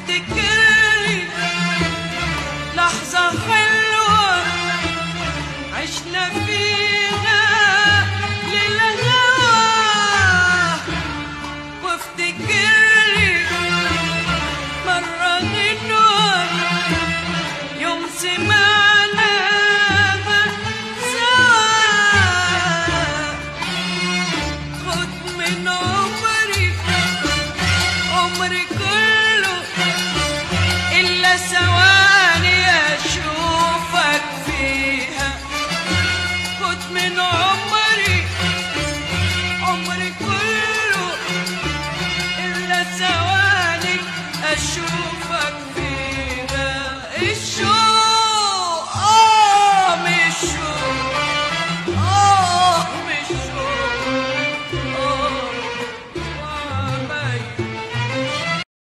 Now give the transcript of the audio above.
وافتكرني لحظة حلوة عشنا فيها للهوى وافتكرني مرة غنوة يوم سمعناها سوا خد من عمري عمري كله إلا ثواني أشوفك فيها خد من عمري عمري كله إلا ثواني أشوفك